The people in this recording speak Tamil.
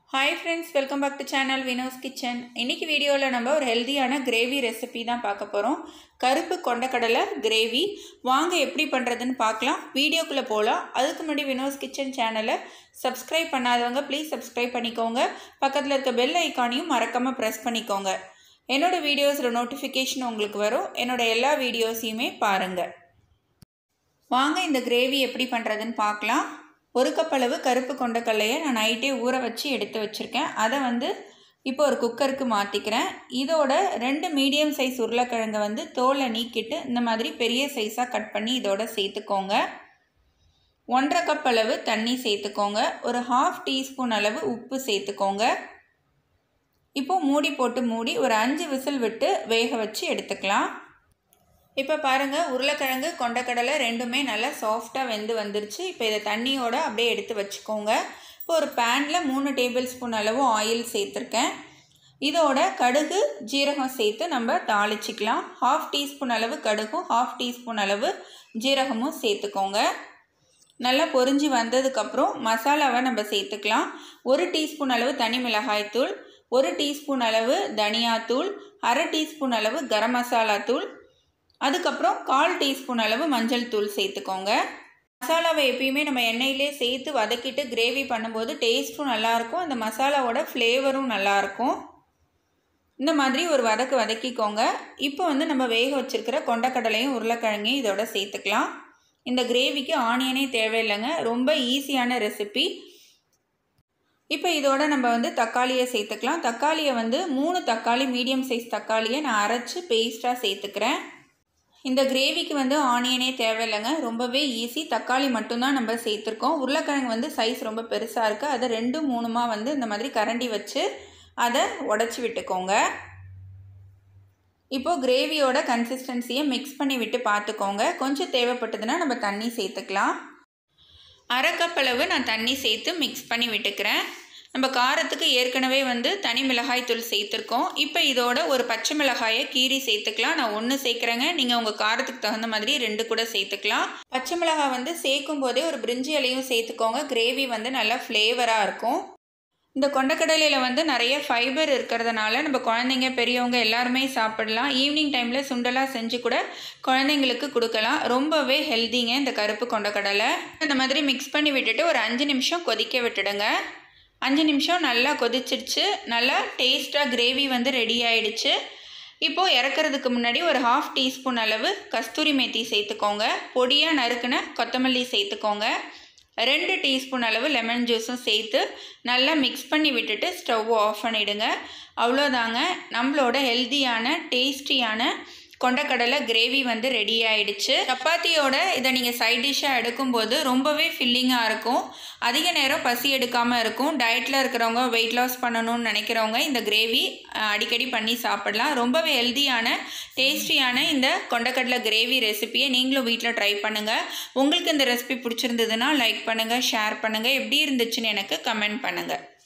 hi friends welcome back to channel Vino's kitchen இன்னைக்கு வீடியோவில் நம்ம ஒரு ஹெல்தியான கிரேவி ரெசிபி தான் பார்க்க போகிறோம் கருப்பு கொண்டக்கடலை கிரேவி வாங்க எப்படி பண்ணுறதுன்னு பார்க்கலாம் வீடியோக்குள்ளே போகலாம் அதுக்கு முன்னாடி வினோஸ் கிச்சன் சேனலை சப்ஸ்கிரைப் பண்ணாதவங்க ப்ளீஸ் சப்ஸ்கிரைப் பண்ணிக்கோங்க பக்கத்தில் இருக்க பெல் ஐக்கானையும் மறக்காமல் ப்ரெஸ் பண்ணிக்கோங்க என்னோடய வீடியோஸில் நோட்டிஃபிகேஷன் உங்களுக்கு வரும் என்னோடய எல்லா வீடியோஸையுமே பாருங்கள் வாங்க இந்த கிரேவி எப்படி பண்ணுறதுன்னு பார்க்கலாம் ஒரு கப் அளவு கருப்பு கொண்டக்கல்லையை நான் நைட்டே ஊற வச்சு எடுத்து வச்சுருக்கேன் அதை வந்து இப்போ ஒரு குக்கருக்கு மாற்றிக்கிறேன் இதோட ரெண்டு மீடியம் சைஸ் உருளைக்கிழங்கை வந்து தோலை நீக்கிட்டு இந்த மாதிரி பெரிய சைஸாக கட் பண்ணி இதோட சேர்த்துக்கோங்க ஒன்றரை கப் அளவு தண்ணி சேர்த்துக்கோங்க ஒரு ஹாஃப் டீஸ்பூன் அளவு உப்பு சேர்த்துக்கோங்க இப்போது மூடி போட்டு மூடி ஒரு அஞ்சு விசில் விட்டு வேக வச்சு எடுத்துக்கலாம் இப்போ பாருங்கள் உருளைக்கிழங்கு கொண்டக்கடலை ரெண்டுமே நல்லா சாஃப்டாக வெந்து வந்துருச்சு இப்போ இதை தண்ணியோட அப்படியே எடுத்து வச்சுக்கோங்க இப்போ ஒரு பேனில் மூணு டேபிள் ஸ்பூன் அளவு ஆயில் சேர்த்துருக்கேன் இதோட கடுகு ஜீரகம் சேர்த்து நம்ம தாளிச்சிக்கலாம் ஹாஃப் டீஸ்பூன் அளவு கடுகும் ஹாஃப் டீஸ்பூன் அளவு ஜீரகமும் சேர்த்துக்கோங்க நல்லா பொரிஞ்சு வந்ததுக்கப்புறம் மசாலாவை நம்ம சேர்த்துக்கலாம் ஒரு டீஸ்பூன் அளவு தனி மிளகாய்த்தூள் ஒரு டீஸ்பூன் அளவு தனியாத்தூள் அரை டீஸ்பூன் அளவு கரம் மசாலா தூள் அதுக்கப்புறம் கால் டீஸ்பூன் அளவு மஞ்சள் தூள் சேர்த்துக்கோங்க மசாலாவை எப்பயுமே நம்ம எண்ணெயிலே சேர்த்து வதக்கிட்டு கிரேவி பண்ணும்போது டேஸ்ட்டும் நல்லாயிருக்கும் அந்த மசாலாவோட ஃப்ளேவரும் நல்லாயிருக்கும் இந்த மாதிரி ஒரு வதக்கு வதக்கிக்கோங்க இப்போ வந்து நம்ம வேக வச்சுருக்கிற கொண்டக்கடலையும் உருளைக்கிழங்கையும் இதோட சேர்த்துக்கலாம் இந்த கிரேவிக்கு ஆனியனே தேவையில்லைங்க ரொம்ப ஈஸியான ரெசிபி இப்போ இதோட நம்ம வந்து தக்காளியை சேர்த்துக்கலாம் தக்காளியை வந்து மூணு தக்காளி மீடியம் சைஸ் தக்காளியை நான் அரைச்சி பேஸ்ட்டாக சேர்த்துக்கிறேன் இந்த கிரேவிக்கு வந்து ஆனியனே தேவையில்லைங்க ரொம்பவே ஈஸி தக்காளி மட்டும்தான் நம்ம சேர்த்துருக்கோம் உருளைக்கிழங்கு வந்து சைஸ் ரொம்ப பெருசாக இருக்குது அதை ரெண்டு மூணுமா வந்து இந்த மாதிரி கரண்டி வச்சு அதை உடச்சி விட்டுக்கோங்க இப்போது கிரேவியோட கன்சிஸ்டன்சியை மிக்ஸ் பண்ணி விட்டு பார்த்துக்கோங்க கொஞ்சம் தேவைப்பட்டதுன்னா நம்ம தண்ணி சேர்த்துக்கலாம் அரை கப் அளவு நான் தண்ணி சேர்த்து மிக்ஸ் பண்ணி விட்டுக்கிறேன் நம்ம காரத்துக்கு ஏற்கனவே வந்து தனி மிளகாய் தூள் சேர்த்துருக்கோம் இப்போ இதோட ஒரு பச்சை மிளகாயை கீரி சேர்த்துக்கலாம் நான் ஒன்று சேர்க்குறேங்க நீங்கள் உங்கள் காரத்துக்கு தகுந்த மாதிரி ரெண்டு கூட சேர்த்துக்கலாம் பச்சை மிளகாய் வந்து சேர்க்கும் போதே ஒரு பிரிஞ்சி இலையும் சேர்த்துக்கோங்க கிரேவி வந்து நல்லா ஃப்ளேவராக இருக்கும் இந்த கொண்டக்கடலையில் வந்து நிறைய ஃபைபர் இருக்கிறதுனால நம்ம குழந்தைங்க பெரியவங்க எல்லாருமே சாப்பிடலாம் ஈவினிங் டைமில் சுண்டலாக செஞ்சு கூட குழந்தைங்களுக்கு கொடுக்கலாம் ரொம்பவே ஹெல்த்திங்க இந்த கருப்பு கொண்டக்கடலை இந்த மாதிரி மிக்ஸ் பண்ணி விட்டுட்டு ஒரு அஞ்சு நிமிஷம் கொதிக்க விட்டுடுங்க அஞ்சு நிமிஷம் நல்லா கொதிச்சிடுச்சு நல்லா டேஸ்ட்டாக கிரேவி வந்து ரெடி ஆயிடுச்சு இப்போது இறக்குறதுக்கு முன்னாடி ஒரு ஹாஃப் டீஸ்பூன் அளவு கஸ்தூரி மேத்தி சேர்த்துக்கோங்க பொடியாக நறுக்குன கொத்தமல்லி சேர்த்துக்கோங்க ரெண்டு டீஸ்பூன் அளவு லெமன் ஜூஸும் சேர்த்து நல்லா மிக்ஸ் பண்ணி விட்டுட்டு ஸ்டவ் ஆஃப் பண்ணிவிடுங்க அவ்வளோதாங்க நம்மளோட ஹெல்த்தியான டேஸ்டியான கொண்டக்கடலை கிரேவி வந்து ரெடி ஆயிடுச்சு சப்பாத்தியோட இதை நீங்கள் சைட் டிஷ்ஷாக எடுக்கும்போது ரொம்பவே ஃபில்லிங்காக இருக்கும் அதிக நேரம் பசி எடுக்காமல் இருக்கும் டயட்டில் இருக்கிறவங்க வெயிட் லாஸ் பண்ணணும்னு நினைக்கிறவங்க இந்த கிரேவி அடிக்கடி பண்ணி சாப்பிடலாம் ரொம்பவே ஹெல்த்தியான டேஸ்டியான இந்த கொண்டக்கடலை கிரேவி ரெசிப்பியை நீங்களும் வீட்டில் ட்ரை பண்ணுங்கள் உங்களுக்கு இந்த ரெசிபி பிடிச்சிருந்ததுன்னா லைக் பண்ணுங்கள் ஷேர் பண்ணுங்கள் எப்படி இருந்துச்சுன்னு எனக்கு கமெண்ட் பண்ணுங்கள்